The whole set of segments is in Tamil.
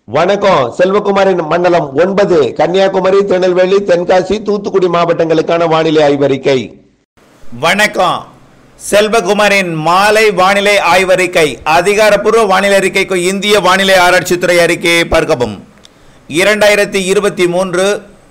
வணக்கம் செல்வகுமாரின் மண்டலம் ஒன்பது கன்னியாகுமரி திருநெல்வேலி தென்காசி தூத்துக்குடி மாவட்டங்களுக்கான வானிலை ஆய்வறிக்கை வணக்கம் செல்வகுமாரின் மாலை வானிலை ஆய்வறிக்கை அதிகாரப்பூர்வ வானிலை அறிக்கைக்கு இந்திய வானிலை ஆராய்ச்சித்துறை அறிக்கையை பார்க்கவும் இரண்டாயிரத்தி இருபத்தி மூன்று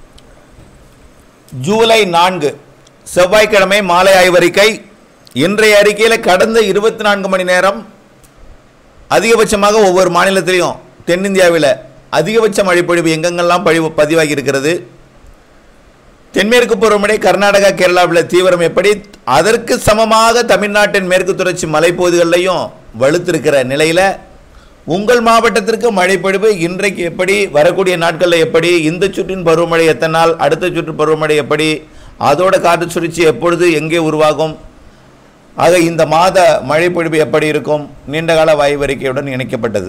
ஜூலை நான்கு செவ்வாய்க்கிழமை மாலை ஆய்வறிக்கை இன்றைய அறிக்கையில் கடந்த இருபத்தி நான்கு மணி நேரம் அதிகபட்சமாக ஒவ்வொரு மாநிலத்திலையும் தென்னிந்தியாவில் அதிகபட்ச மழைப்பொழிவு எங்கெங்கெல்லாம் பழிவு பதிவாகி இருக்கிறது தென்மேற்கு பருவமழை கர்நாடகா கேரளாவில் தீவிரம் எப்படி அதற்கு சமமாக தமிழ்நாட்டின் மேற்கு தொடர்ச்சி மலைப்பகுதிகளிலையும் வலுத்திருக்கிற நிலையில் உங்கள் மாவட்டத்திற்கு மழைப்பொழிவு இன்றைக்கு எப்படி வரக்கூடிய நாட்களில் எப்படி இந்த சுற்றின் பருவமழை எத்தனை நாள் அடுத்த சுற்று பருவமழை எப்படி அதோட காற்று சுழற்சி எப்பொழுது எங்கே உருவாகும் ஆக இந்த மாத மழைப்பொழிவு எப்படி இருக்கும் நீண்டகால வாய்வறிக்கையுடன் இணைக்கப்பட்டது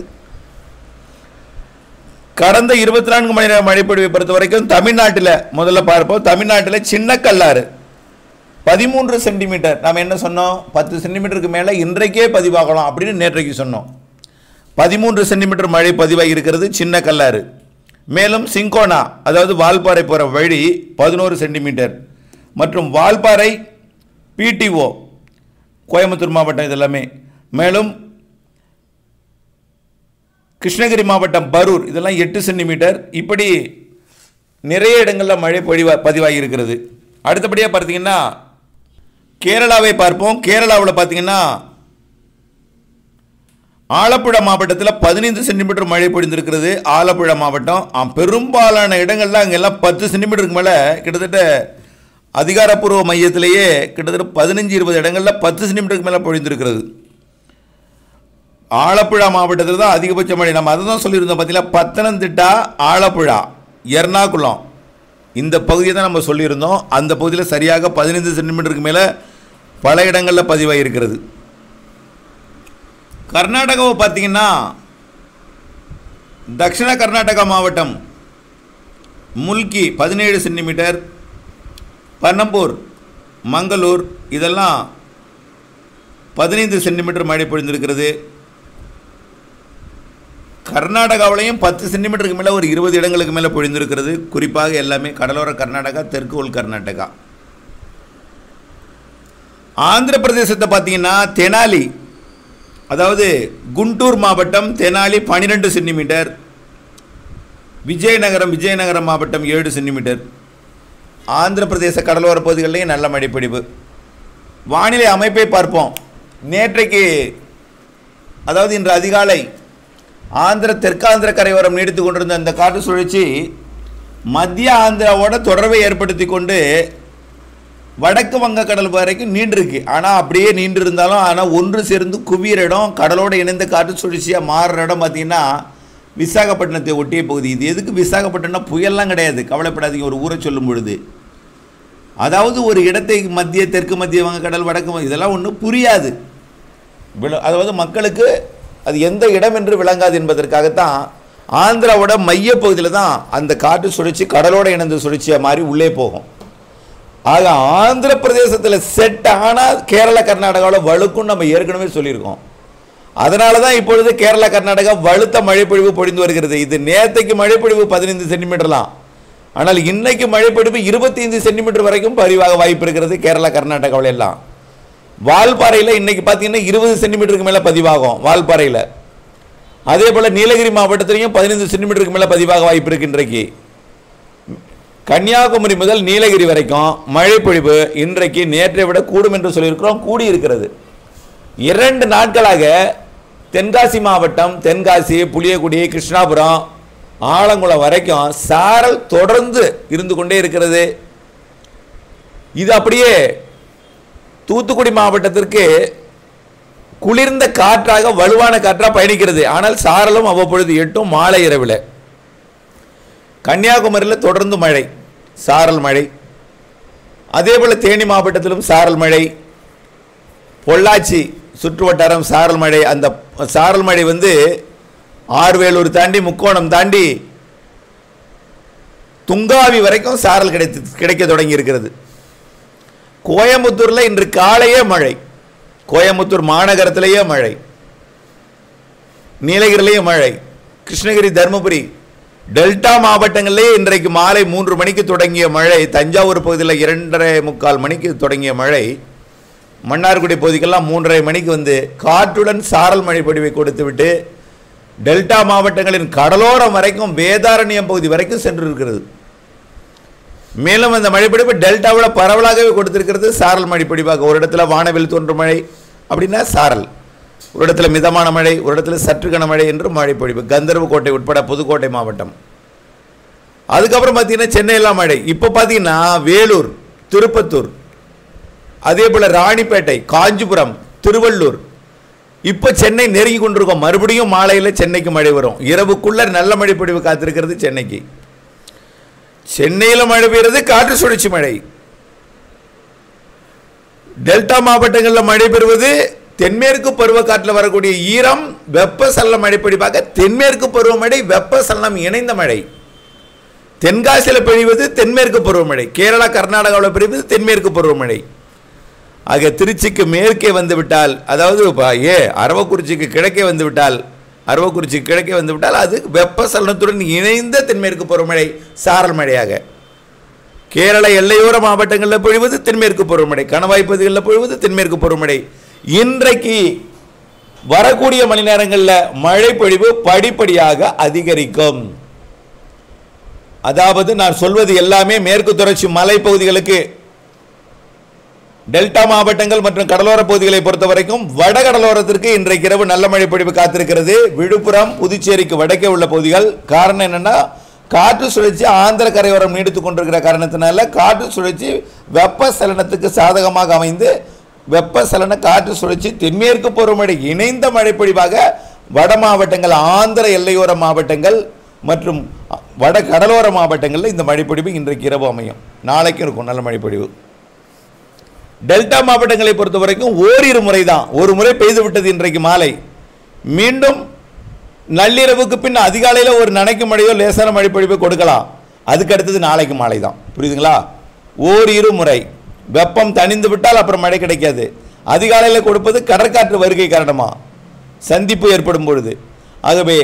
கடந்த இருபத்தி நான்கு மணி நேரம் மழைப்பொழிவை பொறுத்த வரைக்கும் தமிழ்நாட்டில் முதல்ல பார்ப்போம் தமிழ்நாட்டில் சின்ன கல்லாறு பதிமூன்று சென்டிமீட்டர் நாம் என்ன சொன்னோம் பத்து சென்டிமீட்டருக்கு மேலே இன்றைக்கே பதிவாகலாம் அப்படின்னு நேற்றைக்கு சொன்னோம் பதிமூன்று சென்டிமீட்டர் மழை பதிவாகி இருக்கிறது சின்ன கல்லாறு மேலும் சிங்கோனா அதாவது வால்பாறை போகிற வழி பதினோரு சென்டிமீட்டர் மற்றும் வால்பாறை பிடிஓ கோயம்புத்தூர் மாவட்டம் இதெல்லாமே மேலும் கிருஷ்ணகிரி மாவட்டம் பரூர் இதெல்லாம் எட்டு சென்டிமீட்டர் இப்படி நிறைய இடங்களில் மழை பொழிவா பதிவாகி இருக்கிறது அடுத்தபடியாக பார்த்தீங்கன்னா கேரளாவை பார்ப்போம் கேரளாவில் பார்த்தீங்கன்னா ஆலப்புழா மாவட்டத்தில் பதினைந்து சென்டிமீட்டர் மழை பொழிந்திருக்கிறது ஆலப்புழா மாவட்டம் ஆ, பெரும்பாலான இடங்கள்ல அங்கெல்லாம் பத்து சென்டிமீட்டருக்கு மேலே கிட்டத்தட்ட அதிகாரப்பூர்வ மையத்திலேயே கிட்டத்தட்ட பதினஞ்சு இருபது இடங்களில் பத்து சென்டிமீட்டருக்கு மேலே பொழிந்திருக்கிறது ஆலப்புழா மாவட்டத்தில் தான் அதிகபட்ச மழை நம்ம அதை தான் சொல்லியிருந்தோம் பார்த்தீங்களா பத்தனந்திட்டா ஆலப்புழா எர்ணாகுளம் இந்த பகுதியை தான் நம்ம சொல்லியிருந்தோம் அந்த பகுதியில் சரியாக பதினைந்து சென்டிமீட்டருக்கு மேலே பல இடங்களில் பதிவாகி இருக்கிறது கர்நாடகாவை பார்த்தீங்கன்னா தக்ஷிண கர்நாடகா மாவட்டம் முல்கி பதினேழு சென்டிமீட்டர் பன்னம்பூர் மங்களூர் இதெல்லாம் பதினைந்து சென்டிமீட்டர் மழை பொழிந்திருக்கிறது கர்நாடகாவிலையும் பத்து சென்டிமீட்டருக்கு மேலே ஒரு இருபது இடங்களுக்கு மேலே பொழிந்திருக்கிறது குறிப்பாக எல்லாமே கடலோர கர்நாடகா தெற்கு உள் கர்நாடகா ஆந்திர பிரதேசத்தை பார்த்தீங்கன்னா தெனாலி அதாவது குண்டூர் மாவட்டம் தெனாலி பன்னிரெண்டு சென்டிமீட்டர் விஜயநகரம் விஜயநகரம் மாவட்டம் ஏழு சென்டிமீட்டர் ஆந்திர பிரதேச கடலோர பகுதிகளிலேயும் நல்ல மழைப்பொழிவு வானிலை அமைப்பை பார்ப்போம் நேற்றைக்கு அதாவது இன்று அதிகாலை ஆந்திர தெற்காந்திர கரையோரம் நீடித்து கொண்டிருந்த அந்த காற்று சுழற்சி மத்திய ஆந்திராவோட தொடர்பை ஏற்படுத்தி கொண்டு வடக்கு வங்கக்கடல் வரைக்கும் நீண்டிருக்கு ஆனால் அப்படியே நீண்டு இருந்தாலும் ஆனால் ஒன்று சேர்ந்து குவியிற இடம் கடலோடு இணைந்த காற்று சுழற்சியாக மாறுற இடம் பார்த்தீங்கன்னா விசாகப்பட்டினத்தை ஒட்டிய பகுதி இது எதுக்கு விசாகப்பட்டினம் புயல்லாம் கிடையாது கவலைப்படாதீங்க ஒரு ஊரை சொல்லும் பொழுது அதாவது ஒரு இடத்தை மத்திய தெற்கு மத்திய வங்கக்கடல் வடக்கு வங்க- இதெல்லாம் ஒன்றும் புரியாது விள- அதாவது மக்களுக்கு அது எந்த இடம் என்று விளங்காது என்பதற்காகத்தான் ஆந்திராவோட மைய பகுதியில் தான் அந்த காற்று சுழற்சி கடலோட இணைந்த சுழற்சியாக மாறி உள்ளே போகும் ஆக ஆந்திர பிரதேசத்தில் செட் ஆனால் கேரள கர்நாடகாவில் வழுக்கும் நம்ம ஏற்கனவே சொல்லியிருக்கோம் அதனால தான் இப்பொழுது கேரளா கர்நாடகா வலுத்த மழைப்பொழிவு பொழிந்து வருகிறது இது நேத்தைக்கு மழைப்பொழிவு பதினைந்து சென்டிமீட்டர்லாம் ஆனால் இன்னைக்கு மழைப்பொழிவு இருபத்தைந்து சென்டிமீட்டர் வரைக்கும் பதிவாக வாய்ப்பு இருக்கிறது கேரளா கர்நாடகாவில் எல்லாம் வால்பாறையில் இன்னைக்கு பார்த்தீங்கன்னா இருபது சென்டிமீட்டருக்கு மேலே பதிவாகும் வால்பாறையில் அதே போல் நீலகிரி மாவட்டத்திலையும் பதினைந்து சென்டிமீட்டருக்கு மேலே பதிவாக வாய்ப்பு இருக்கு இன்றைக்கு கன்னியாகுமரி முதல் நீலகிரி வரைக்கும் மழைப்பொழிவு இன்றைக்கு நேற்றை விட கூடும் என்று சொல்லியிருக்கிறோம் கூடி இருக்கிறது இரண்டு நாட்களாக தென்காசி மாவட்டம் தென்காசி புளியக்குடி கிருஷ்ணாபுரம் ஆலங்குளம் வரைக்கும் சாரல் தொடர்ந்து இருந்து கொண்டே இருக்கிறது இது அப்படியே தூத்துக்குடி மாவட்டத்திற்கு குளிர்ந்த காற்றாக வலுவான காற்றாக பயணிக்கிறது ஆனால் சாரலும் அவ்வப்பொழுது எட்டும் மாலை இரவில் கன்னியாகுமரியில் தொடர்ந்து மழை சாரல் மழை அதே போல் தேனி மாவட்டத்திலும் சாரல் மழை பொள்ளாச்சி சுற்று வட்டாரம் சாரல் மழை அந்த சாரல் மழை வந்து ஆர்வேலூர் தாண்டி முக்கோணம் தாண்டி துங்காவி வரைக்கும் சாரல் கிடைத்து கிடைக்க தொடங்கி இருக்கிறது கோயம்புத்தூரில் இன்று காலையே மழை கோயம்புத்தூர் மாநகரத்திலேயே மழை நீலகிரிலேயும் மழை கிருஷ்ணகிரி தருமபுரி டெல்டா மாவட்டங்களிலே இன்றைக்கு மாலை மூன்று மணிக்கு தொடங்கிய மழை தஞ்சாவூர் பகுதியில் இரண்டரை முக்கால் மணிக்கு தொடங்கிய மழை மன்னார்குடி பகுதிக்கெல்லாம் மூன்றரை மணிக்கு வந்து காற்றுடன் சாரல் மழை பொழிவை கொடுத்துவிட்டு டெல்டா மாவட்டங்களின் கடலோரம் வரைக்கும் வேதாரண்யம் பகுதி வரைக்கும் சென்று இருக்கிறது மேலும் அந்த மழைப்பிடிப்பு டெல்டாவில் பரவலாகவே கொடுத்திருக்கிறது சாரல் மழைப்பிடிப்பாக ஒரு இடத்துல வானவில் தோன்றும் மழை அப்படின்னா சாரல் ஒரு இடத்துல மிதமான மழை ஒரு இடத்துல சற்று கனமழை என்று மழைப்பொழிவு கந்தர்வ கோட்டை உட்பட புதுக்கோட்டை மாவட்டம் அதுக்கப்புறம் பார்த்தீங்கன்னா சென்னையெல்லாம் மழை இப்போ பார்த்தீங்கன்னா வேலூர் திருப்பத்தூர் அதே போல் ராணிப்பேட்டை காஞ்சிபுரம் திருவள்ளூர் இப்போ சென்னை நெருங்கி கொண்டிருக்கோம் மறுபடியும் மாலையில் சென்னைக்கு மழை வரும் இரவுக்குள்ள நல்ல மழை பொழிவு காத்திருக்கிறது சென்னைக்கு சென்னையில் மழை பெய்யுறது காற்று சுழற்சி மழை டெல்டா மாவட்டங்களில் மழை பெறுவது தென்மேற்கு பருவக்காற்றில் வரக்கூடிய ஈரம் வெப்பசலன மழை பொழிவாக தென்மேற்கு பருவமழை வெப்பசலனம் இணைந்த மழை தென்காசியில் பெய்வது தென்மேற்கு பருவமழை கேரளா கர்நாடகாவில் பெய்வது தென்மேற்கு பருவமழை ஆக திருச்சிக்கு மேற்கே வந்து விட்டால் அதாவது ப- ஏ அரவக்குறிச்சிக்கு கிழக்கே வந்து விட்டால் அரவக்குறிச்சிக்கு கிழக்கே வந்து விட்டால் அது வெப்பசலனத்துடன் இணைந்த தென்மேற்கு பருவமழை சாரல் மழையாக கேரள எல்லையோர மாவட்டங்களில் பொழிவது தென்மேற்கு பருவமழை கணவாய் பகுதிகளில் பொழிவது தென்மேற்கு பருவமழை இன்றைக்கு வரக்கூடிய மணி நேரங்களில் மழை பொழிவு படிப்படியாக அதிகரிக்கும் அதாவது நான் சொல்வது எல்லாமே மேற்கு தொடர்ச்சி மலைப்பகுதிகளுக்கு டெல்டா மாவட்டங்கள் மற்றும் கடலோர பகுதிகளை பொறுத்த வரைக்கும் வடகடலோரத்திற்கு இன்றைக்கு இரவு நல்ல மழை பொழிவு காத்திருக்கிறது விழுப்புரம் புதுச்சேரிக்கு வடக்கே உள்ள பகுதிகள் காரணம் என்னன்னா காற்று சுழற்சி ஆந்திர கரையோரம் நீடித்துக் கொண்டிருக்கிற காரணத்தினால காற்று சுழற்சி வெப்பசலனத்துக்கு சாதகமாக அமைந்து வெப்பசலன காற்று சுழற்சி தென்மேற்கு பருவமழை இணைந்த மழைப்பொழிவாக வட மாவட்டங்கள் ஆந்திர எல்லையோர மாவட்டங்கள் மற்றும் வட கடலோர மாவட்டங்களில் இந்த மழைப்பொழிவு இன்றைக்கு இரவு அமையும் நாளைக்கும் இருக்கும் நல்ல மழைப்பொழிவு டெல்டா மாவட்டங்களை பொறுத்த வரைக்கும் ஓரிரு முறை தான் ஒரு முறை பெய்து விட்டது இன்றைக்கு மாலை மீண்டும் நள்ளிரவுக்கு பின் அதிகாலையில் ஒரு நனைக்கும் மழையோ லேசான மழை பொழிவை கொடுக்கலாம் அதுக்கு அடுத்தது நாளைக்கு மாலை தான் புரியுதுங்களா ஓரிரு முறை வெப்பம் தணிந்து விட்டால் அப்புறம் மழை கிடைக்காது அதிகாலையில் கொடுப்பது கடற்காற்று வருகை காரணமா சந்திப்பு ஏற்படும் பொழுது ஆகவே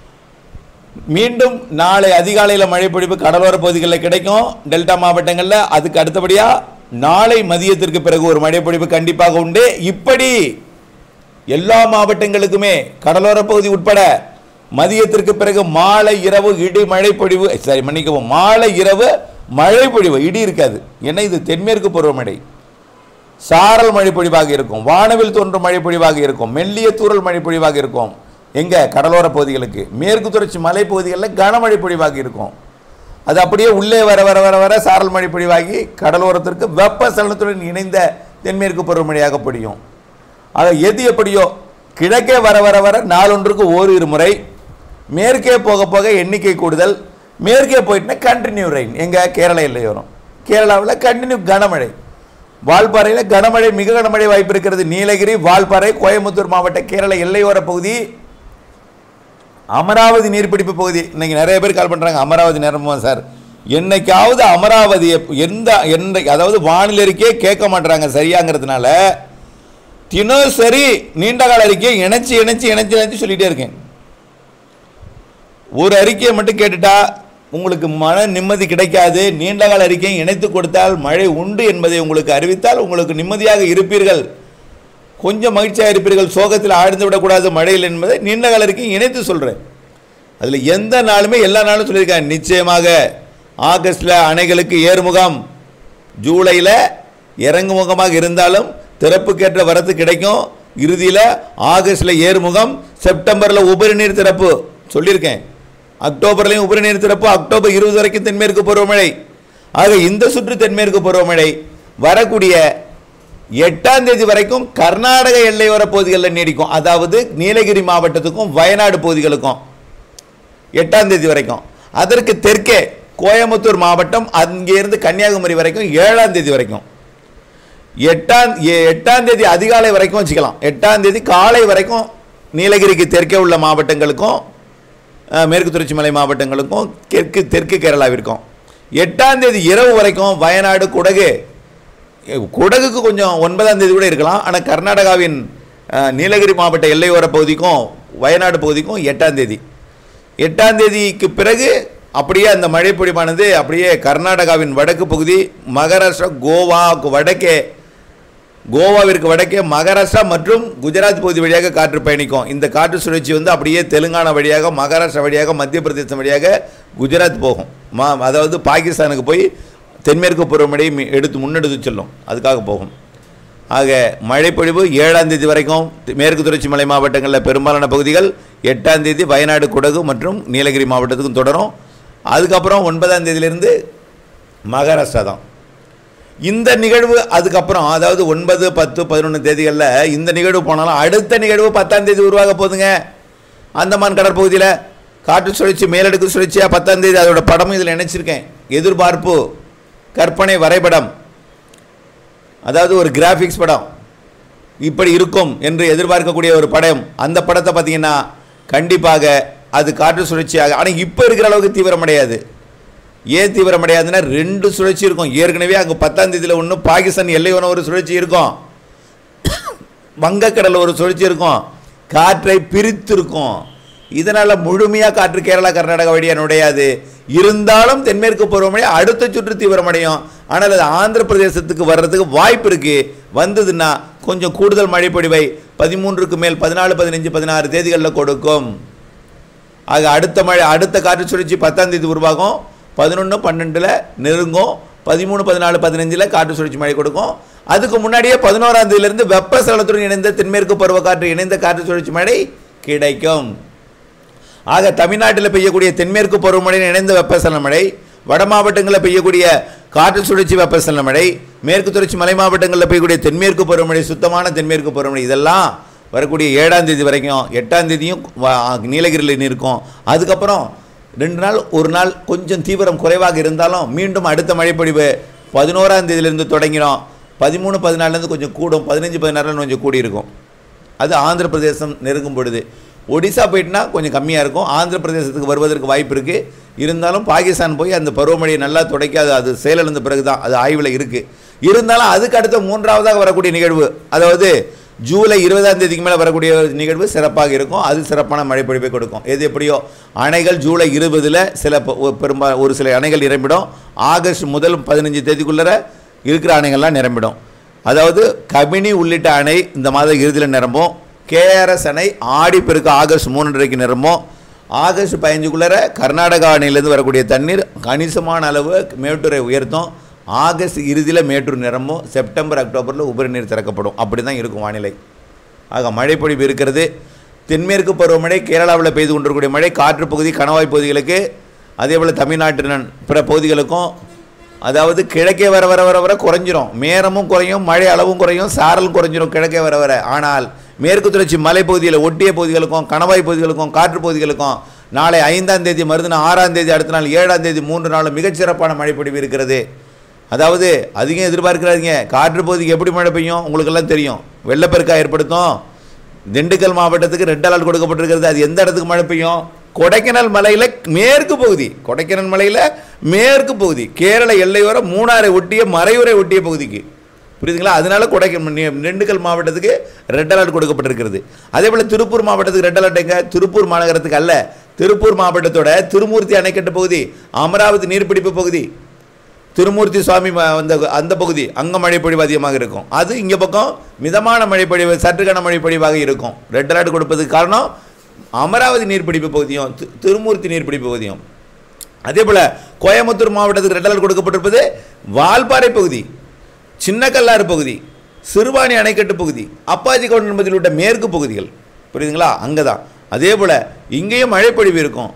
மீண்டும் நாளை அதிகாலையில் மழை பொழிவு கடலோர பகுதிகளில் கிடைக்கும் டெல்டா மாவட்டங்களில் அதுக்கு அடுத்தபடியாக நாளை மதியத்திற்கு பிறகு ஒரு மழை பொழிவு கண்டிப்பாக உண்டு இப்படி எல்லா மாவட்டங்களுக்குமே கடலோர பகுதி உட்பட மதியத்திற்கு பிறகு மாலை இரவு இடி மழை பொழிவு சாரி மன்னிக்கவும் மாலை இரவு மழை பொழிவு இடி இருக்காது ஏன்னா இது தென்மேற்கு பருவமழை சாரல் மழை பொழிவாக இருக்கும் வானவில் தோன்றும் மழை பொழிவாக இருக்கும் மெல்லிய தூறல் மழை பொழிவாக இருக்கும் எங்க கடலோர பகுதிகளுக்கு மேற்கு தொடர்ச்சி மலை பகுதிகளில் கனமழை பொழிவாக இருக்கும் அது அப்படியே உள்ளே வர வர வர வர சாரல் மழை பொழிவாகி கடலோரத்திற்கு வெப்பசலனத்துடன் இணைந்த தென்மேற்கு பருவமழையாக பொழியும் ஆக எது எப்படியோ கிழக்கே வர வர வர நாளொன்றுக்கு ஓரிரு முறை மேற்கே போக போக எண்ணிக்கை கூடுதல் மேற்கே போயிட்டுனா கண்டினியூ ரெயின் எங்க கேரள எல்லையோரம் கேரளாவில் கண்டினியூ கனமழை வால்பாறையில் கனமழை மிக கனமழை வாய்ப்பு இருக்கிறது நீலகிரி வால்பாறை கோயம்புத்தூர் மாவட்ட கேரள எல்லையோர பகுதி அமராவதி நீர்பிடிப்பு பகுதி இன்னைக்கு நிறைய பேர் கால் பண்ணுறாங்க அமராவதி நிரம்புமா சார் என்னைக்காவது அமராவதியை எந்த எந்த அதாவது வானிலருக்கே கேட்க மாட்டுறாங்க சரியாங்கிறதுனால தினசரி நீண்ட கால அறிக்கையை இணைச்சு இணைச்சு இணைச்சு இணைச்சு சொல்லிட்டே இருக்கேன் ஒரு அறிக்கையை மட்டும் கேட்டுட்டா உங்களுக்கு மன நிம்மதி கிடைக்காது நீண்ட கால அறிக்கையை இணைத்து கொடுத்தால் மழை உண்டு என்பதை உங்களுக்கு அறிவித்தால் உங்களுக்கு நிம்மதியாக இருப்பீர்கள் கொஞ்சம் மகிழ்ச்சியாக இருப்பீர்கள் சோகத்தில் ஆழ்ந்து விடக்கூடாது மழையில் என்பதை நீண்ட கால அறிக்கையை இணைத்து சொல்கிறேன் அதில் எந்த நாளுமே எல்லா நாளும் சொல்லியிருக்கேன் நிச்சயமாக ஆகஸ்டில் அணைகளுக்கு ஏறுமுகம் ஜூலையில் இறங்குமுகமாக இருந்தாலும் திறப்புக்கேற்ற வரத்து கிடைக்கும் இறுதியில் ஆகஸ்டில் ஏறுமுகம் செப்டம்பரில் உபரி நீர் திறப்பு சொல்லியிருக்கேன் அக்டோபர்லையும் உபரி நீர் திறப்பு அக்டோபர் இருபது வரைக்கும் தென்மேற்கு பருவமழை ஆக இந்த சுற்று தென்மேற்கு பருவமழை வரக்கூடிய எட்டாம் தேதி வரைக்கும் கர்நாடக எல்லையோர பகுதிகளில் நீடிக்கும் அதாவது நீலகிரி மாவட்டத்துக்கும் வயநாடு பகுதிகளுக்கும் எட்டாம் தேதி வரைக்கும் அதற்கு தெற்கே கோயம்புத்தூர் மாவட்டம் அங்கேருந்து கன்னியாகுமரி வரைக்கும் ஏழாம் தேதி வரைக்கும் எட்டாம் எ- எட்டாம் தேதி அதிகாலை வரைக்கும் வச்சுக்கலாம் எட்டாம் தேதி காலை வரைக்கும் நீலகிரிக்கு தெற்கே உள்ள மாவட்டங்களுக்கும் அஹ், மேற்கு தொடர்ச்சி மலை மாவட்டங்களுக்கும் தெற்கு தெற்கு கேரளாவிற்கும் எட்டாம் தேதி இரவு வரைக்கும் வயநாடு குடகு எ- குடகுக்கு கொஞ்சம் ஒன்பதாம் தேதி கூட இருக்கலாம் ஆனால் கர்நாடகாவின் அஹ், நீலகிரி மாவட்ட எல்லையோர பகுதிக்கும் வயநாடு பகுதிக்கும் எட்டாம் தேதி எட்டாம் தேதிக்கு பிறகு அப்படியே அந்த மழைப்பொழிவானது அப்படியே கர்நாடகாவின் வடக்கு பகுதி மகாராஷ்டிரா கோவாவுக்கு வடக்கே கோவாவிற்கு வடக்கே மகாராஷ்டிரா மற்றும் குஜராத் பகுதி வழியாக காற்று பயணிக்கும் இந்த காற்று சுழற்சி வந்து அப்படியே தெலுங்கானா வழியாக மகாராஷ்டிரா வழியாக மத்திய பிரதேசம் வழியாக குஜராத் போகும் மா அதாவது பாகிஸ்தானுக்கு போய் தென்மேற்கு பருவமழை மி- எடுத்து முன்னெடுத்து செல்லும் அதுக்காக போகும் ஆக மழைப்பொழிவு ஏழாம் தேதி வரைக்கும் மேற்கு தொடர்ச்சி மலை மாவட்டங்களில் பெரும்பாலான பகுதிகள் எட்டாம் தேதி வயநாடு குடகு மற்றும் நீலகிரி மாவட்டத்துக்கும் தொடரும் அதுக்கப்புறம் ஒன்பதாம் தேதியிலிருந்து மகாராஷ்டிரா தான் இந்த நிகழ்வு அதுக்கப்புறம் அதாவது ஒன்பது பத்து பதினொன்று தேதிகளில் இந்த நிகழ்வு போனாலும் அடுத்த நிகழ்வு பத்தாம் தேதி உருவாக போகுதுங்க அந்தமான் கடற்பகுதியில் காற்று சுழற்சி மேலடுக்கு சுழற்சியாக பத்தாம் தேதி அதோட படமும் இதில் நினைச்சிருக்கேன் எதிர்பார்ப்பு கற்பனை வரைபடம் அதாவது ஒரு கிராஃபிக்ஸ் படம் இப்படி இருக்கும் என்று எதிர்பார்க்கக்கூடிய ஒரு படம் அந்த படத்தை பார்த்தீங்கன்னா கண்டிப்பாக அது காற்று சுழற்சியாக ஆனால் இப்போ இருக்கிற அளவுக்கு தீவிரமடையாது ஏன் தீவிரமடையாதுன்னா ரெண்டு சுழற்சி இருக்கும் ஏற்கனவே அங்கே பத்தாம் தேதியில் ஒன்று பாகிஸ்தான் எல்லையோன ஒரு சுழற்சி இருக்கும் வங்கக்கடலில் ஒரு சுழற்சி இருக்கும் காற்றை பிரித்திருக்கும் இதனால் முழுமையாக காற்று கேரளா கர்நாடகா வழியாக நுழையாது இருந்தாலும் தென்மேற்கு பருவமழை அடுத்த சுற்று தீவிரமடையும் ஆனால் அது ஆந்திர பிரதேசத்துக்கு வர்றதுக்கு வாய்ப்பு இருக்குது வந்ததுன்னா கொஞ்சம் கூடுதல் மழைப்பொழிவை பதிமூன்றுக்கு மேல் பதினாலு பதினஞ்சு பதினாறு தேதிகளில் கொடுக்கும் ஆக அடுத்த மழை அடுத்த காற்று சுழற்சி பத்தாம் தேதி உருவாகும் பதினொன்று பன்னெண்டில் நெருங்கும் பதிமூணு பதினாலு பதினஞ்சில் காற்று சுழற்சி மழை கொடுக்கும் அதுக்கு முன்னாடியே பதினோராம் தேதியிலிருந்து வெப்பசலத்துடன் இணைந்த தென்மேற்கு பருவக்காற்று இணைந்த காற்று சுழற்சி மழை கிடைக்கும் ஆக தமிழ்நாட்டில் பெய்யக்கூடிய தென்மேற்கு பருவமழையின் இணைந்த வெப்பசலன மழை வட மாவட்டங்களில் பெய்யக்கூடிய காற்று சுழற்சி வெப்பசலன மழை மேற்கு தொடர்ச்சி மலை மாவட்டங்களில் பெய்யக்கூடிய தென்மேற்கு பருவமழை சுத்தமான தென்மேற்கு பருவமழை இதெல்லாம் வரக்கூடிய ஏழாம் தேதி வரைக்கும் எட்டாம் தேதியும் வ- நீலகிரியில் இருக்கும் அதுக்கப்புறம் ரெண்டு நாள் ஒரு நாள் கொஞ்சம் தீவிரம் குறைவாக இருந்தாலும் மீண்டும் அடுத்த மழைப்பொழிவு பதினோராம் தேதியிலிருந்து தொடங்கினோம் பதிமூணு பதினாலுலேருந்து கொஞ்சம் கூடும் பதினஞ்சு பதினாறுல கொஞ்சம் கூடி இருக்கும் அது ஆந்திர பிரதேசம் நெருங்கும் பொழுது ஒடிசா போயிட்டுனா கொஞ்சம் கம்மியாக இருக்கும் ஆந்திர பிரதேசத்துக்கு வருவதற்கு வாய்ப்பு இருக்குது இருந்தாலும் பாகிஸ்தான் போய் அந்த பருவமழையை நல்லா துடைக்காது அது செயலிழந்த பிறகு தான் அது ஆய்வில் இருக்குது இருந்தாலும் அதுக்கு அடுத்த மூன்றாவதாக வரக்கூடிய நிகழ்வு அதாவது ஜூலை இருபதாம் தேதிக்கு மேலே வரக்கூடிய ஒரு நிகழ்வு சிறப்பாக இருக்கும் அது சிறப்பான மழைப்பொழிவை கொடுக்கும் எது எப்படியோ அணைகள் ஜூலை இருபதில் சில ப- ஒரு பெரும்பா ஒரு சில அணைகள் நிரம்பிடும் ஆகஸ்ட் முதல் பதினஞ்சு தேதிக்குள்ளர இருக்கிற அணைகள்லாம் நிரம்பிடும் அதாவது கபினி உள்ளிட்ட அணை இந்த மாத இறுதியில் நிரம்பும் கேஆர்எஸ் அணை ஆடிப்பெருக்கு ஆகஸ்ட் மூன்றரைக்கு நிரம்பும் ஆகஸ்ட் பதினஞ்சுக்குள்ளர கர்நாடகா அணையிலேருந்து வரக்கூடிய தண்ணீர் கணிசமான அளவு மேட்டூரை உயர்த்தும் ஆகஸ்ட் இறுதியில் மேட்டூர் நிரம்பும் செப்டம்பர் அக்டோபரில் உபரி நீர் திறக்கப்படும் அப்படி தான் இருக்கும் வானிலை ஆக மழைப்பொழிவு இருக்கிறது தென்மேற்கு பருவமழை கேரளாவில் பெய்து கொண்டிருக்கக்கூடிய மழை காற்று பகுதி கணவாய் பகுதிகளுக்கு அதே போல் தமிழ்நாட்டின் பிற பகுதிகளுக்கும் அதாவது கிழக்கே வர வர வர வர குறைஞ்சிரும் மேரமும் குறையும் மழை அளவும் குறையும் சாரலும் குறைஞ்சிரும் கிழக்கே வர வர ஆனால் மேற்கு தொடர்ச்சி மலைப்பகுதியில் ஒட்டிய பகுதிகளுக்கும் கணவாய் பகுதிகளுக்கும் காற்று பகுதிகளுக்கும் நாளை ஐந்தாம் தேதி மறுதினம் ஆறாம் தேதி அடுத்த நாள் ஏழாம் தேதி மூன்று நாளும் மிகச்சிறப்பான மழைப்பொழிவு இருக்கிறது அதாவது அதிகம் எதிர்பார்க்கிறாதீங்க காற்று பகுதிக்கு எப்படி மழை பெய்யும் உங்களுக்கெல்லாம் தெரியும் வெள்ளப்பெருக்கா ஏற்படுத்தும் திண்டுக்கல் மாவட்டத்துக்கு ரெட் அலர்ட் கொடுக்கப்பட்டிருக்கிறது அது எந்த இடத்துக்கு மழை பெய்யும் கொடைக்கானல் மலையில் மேற்கு பகுதி கொடைக்கானல் மலையில் மேற்கு பகுதி கேரள எல்லையோர மூணாரை ஒட்டிய மறையுறை ஒட்டிய பகுதிக்கு புரியுதுங்களா அதனால கொடைக்கானல் நி- திண்டுக்கல் மாவட்டத்துக்கு ரெட் அலர்ட் கொடுக்கப்பட்டிருக்கிறது அதே போல் திருப்பூர் மாவட்டத்துக்கு ரெட் அலர்ட் எங்க திருப்பூர் மாநகரத்துக்கு அல்ல திருப்பூர் மாவட்டத்தோட திருமூர்த்தி அணைக்கட்டு பகுதி அமராவதி நீர்பிடிப்பு பகுதி திருமூர்த்தி சுவாமி ம- அந்த அந்த பகுதி அங்கே மழைப்பொழிவு அதிகமாக இருக்கும் அது இங்கே பக்கம் மிதமான மழைப்பொழிவு சற்றுக்கான மழைப்பொழிவாக இருக்கும் ரெட் அலர்ட் கொடுப்பதுக்கு காரணம் அமராவதி நீர்பிடிப்பு பகுதியும் தி- திருமூர்த்தி நீர்பிடிப்பு பகுதியும் அதே போல் கோயம்புத்தூர் மாவட்டத்துக்கு ரெட் அலர்ட் கொடுக்கப்பட்டிருப்பது வால்பாறை பகுதி சின்னக்கல்லாறு பகுதி சிறுவாணி அணைக்கட்டு பகுதி அப்பாச்சி கவுண்டன் என்பதில் உள்ள மேற்கு பகுதிகள் புரியுதுங்களா அங்கே தான் அதே போல் இங்கேயும் மழைப்பொழிவு இருக்கும்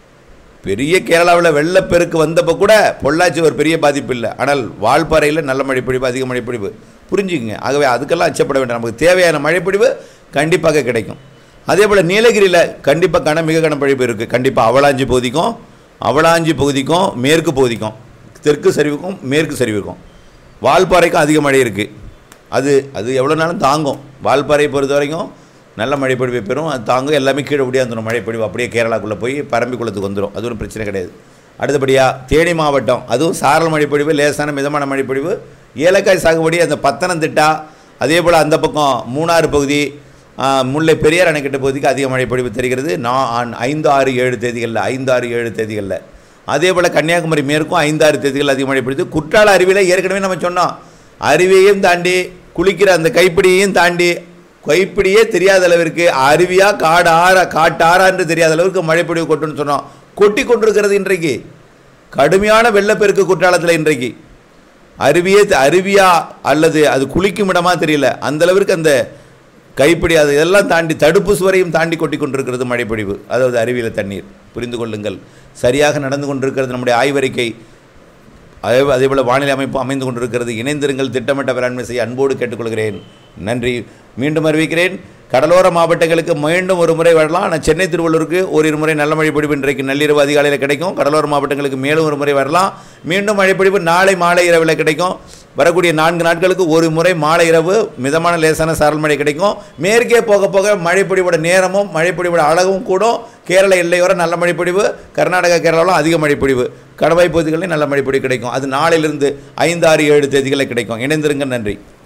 பெரிய கேரளாவில் வெள்ளப்பெருக்கு வந்தப்போ கூட பொள்ளாச்சி ஒரு பெரிய பாதிப்பு இல்லை ஆனால் வால்பாறையில் நல்ல மழைப்பொழிவு அதிக மழைப்பொழிவு புரிஞ்சுக்குங்க ஆகவே அதுக்கெல்லாம் அச்சப்பட வேண்டாம் நமக்கு தேவையான மழைப்பொழிவு கண்டிப்பாக கிடைக்கும் அதே போல் நீலகிரியில் கண்டிப்பாக கன மிக கனப்பொழிவு இருக்குது கண்டிப்பாக அவலாஞ்சி பகுதிக்கும் அவலாஞ்சி பகுதிக்கும் மேற்கு பகுதிக்கும் தெற்கு சரிவுக்கும் மேற்கு சரிவுக்கும் வால்பாறைக்கும் அதிக மழை இருக்குது அது அது எவ்வளோ நாளும் தாங்கும் வால்பாறையை பொறுத்த வரைக்கும் நல்ல மழைப்பொழிவை பெறும் அது தாங்கும் எல்லாமே கீழே ஒடியாந்துடும் மழைப்பொழிவு அப்படியே கேரளாக்குள்ளே போய் பரம்பிக்குளத்துக்கு வந்துடும் அது ஒன்றும் பிரச்சனை கிடையாது அடுத்தபடியாக தேனி மாவட்டம் அதுவும் சாரல் மழைப்பொழிவு லேசான மிதமான மழைப்பொழிவு ஏலக்காய் சாகுபடி அந்த பத்தனந்திட்டா அதே போல் அந்த பக்கம் மூணாறு பகுதி ஆ, முல்லை பெரியார் அணைக்கட்டு பகுதிக்கு அதிக மழை பொழிவு தெரிகிறது நான் ஐந்து ஆறு ஏழு தேதிகளில் ஐந்து ஆறு ஏழு தேதிகளில் அதே போல் கன்னியாகுமரி மேற்கும் ஐந்து ஆறு தேதிகள் அதிக மழை பொழிவு குற்றால அருவியில் ஏற்கனவே நம்ம சொன்னோம் அருவியையும் தாண்டி குளிக்கிற அந்த கைப்பிடியையும் தாண்டி கைப்பிடியே தெரியாத அளவிற்கு அருவியா காடு ஆறா காட்டு ஆறான்னு தெரியாத அளவுக்கு மழை பொழிவு கொட்டுன்னு சொன்னோம் கொட்டி கொண்டிருக்கிறது இன்றைக்கு கடுமையான வெள்ளப்பெருக்கு குற்றாலத்தில் இன்றைக்கு அருவியே அருவியா அல்லது அது குளிக்கும் இடமா தெரியல அந்த அளவிற்கு அந்த கைப்பிடி அது இதெல்லாம் தாண்டி தடுப்பு சுவரையும் தாண்டி கொட்டி கொண்டிருக்கிறது மழைப்பொழிவு அதாவது அருவியில் தண்ணீர் புரிந்து கொள்ளுங்கள் சரியாக நடந்து கொண்டிருக்கிறது நம்முடைய ஆய்வறிக்கை அதே அதேபோல் வானிலை அமைப்பு அமைந்து கொண்டிருக்கிறது இணைந்திருங்கள் திட்டமிட்ட வேளாண்மை செய்ய அன்போடு கேட்டுக்கொள்கிறேன் நன்றி மீண்டும் அறிவிக்கிறேன் கடலோர மாவட்டங்களுக்கு மீண்டும் ஒரு முறை வரலாம் ஆனால் சென்னை திருவள்ளூருக்கு ஓரிரு முறை நல்ல மழை பொழிவு இன்றைக்கு நள்ளிரவு அதிகாலையில் கிடைக்கும் கடலோர மாவட்டங்களுக்கு மேலும் ஒரு முறை வரலாம் மீண்டும் மழை பொழிவு நாளை மாலை இரவில் கிடைக்கும் வரக்கூடிய நான்கு நாட்களுக்கு ஒரு முறை மாலை இரவு மிதமான லேசான சாரல் மழை கிடைக்கும் மேற்கே போக போக மழைப்பொழிவோட நேரமும் மழைப்பொழிவோட அழகும் கூடும் கேரள எல்லையோர நல்ல மழைப்பொழிவு கர்நாடகா கேரளாவிலும் அதிக மழைப்பொழிவு கடவாய் பகுதிகளிலும் நல்ல மழைப்பொழிவு கிடைக்கும் அது நாளையிலிருந்து ஐந்து ஆறு ஏழு தேதிகளில் கிடைக்கும் இணைந்திருங்க நன்றி